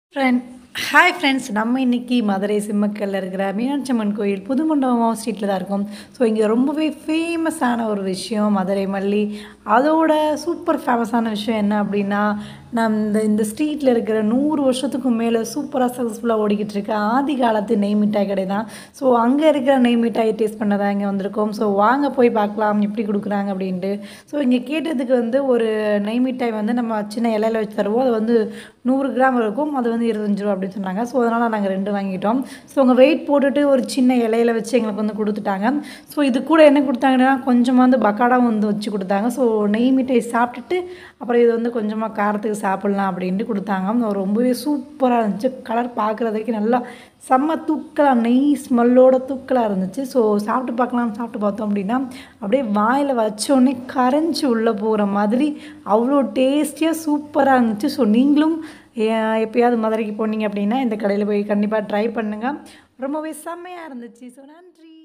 friend hi friends நம்ம இன்னைக்கு மதுரை சிம்மக்கல்ல இருக்கிற மீனாட்சி அம்மன் கோயில் புதுமண்டபம் ஸ்ட்ரீட்டில் தான் இருக்கோம் ஸோ இங்கே ரொம்பவே ஃபேமஸான ஒரு விஷயம் மதுரை மல்லி அதோட சூப்பர் ஃபேமஸான விஷயம் என்ன அப்படின்னா நம் இந்த இந்த ஸ்ட்ரீட்டில் இருக்கிற நூறு வருஷத்துக்கும் மேலே சூப்பராக சக்ஸஸ்ஃபுல்லாக ஓடிக்கிட்டு இருக்க ஆதி காலத்து நெய் மிட்டாய் கடை தான் ஸோ அங்கே இருக்கிற நெய் மிட்டாயை டேஸ்ட் பண்ண தான் இங்கே வந்திருக்கோம் ஸோ வாங்க போய் பார்க்கலாம் எப்படி கொடுக்குறாங்க அப்படின்ட்டு ஸோ இங்கே கேட்டதுக்கு வந்து ஒரு நெய் மிட்டாய் வந்து நம்ம சின்ன இலையில வச்சு தருவோம் அது வந்து நூறு கிராம் இருக்கும் அது வந்து இருபத்தஞ்சு ரூபா அப்படின்னு சொன்னாங்க ஸோ அதனால் நாங்கள் ரெண்டு வாங்கிட்டோம் ஸோ அவங்க வெயிட் போட்டுட்டு ஒரு சின்ன இலையில வச்சு எங்களுக்கு வந்து கொடுத்துட்டாங்க ஸோ இது கூட என்ன கொடுத்தாங்கன்னா கொஞ்சமாக வந்து பக்காடாவும் வந்து வச்சு கொடுத்தாங்க ஸோ நெய் மிட்டாய் சாப்பிட்டுட்டு அப்புறம் இது வந்து கொஞ்சமாக காரத்துக்கு சாப்பிட்லாம் அப்படின்ட்டு கொடுத்தாங்க ரொம்பவே சூப்பராக இருந்துச்சு கலர் பார்க்குறதுக்கு நல்லா செம்ம தூக்கலாக நெய் ஸ்மெல்லோட தூக்கலாக இருந்துச்சு ஸோ சாப்பிட்டு பார்க்கலாம் சாப்பிட்டு பார்த்தோம் அப்படின்னா அப்படியே வாயில் வச்சோடனே கரைஞ்சி உள்ளே போகிற மாதிரி அவ்வளோ டேஸ்டியாக சூப்பராக இருந்துச்சு ஸோ நீங்களும் ஏ- எப்பயாவது மதுரைக்கு போனீங்க அப்படின்னா இந்த கடையில் போய் கண்டிப்பாக ட்ரை பண்ணுங்கள் ரொம்பவே செம்மையாக இருந்துச்சு ஸோ நன்றி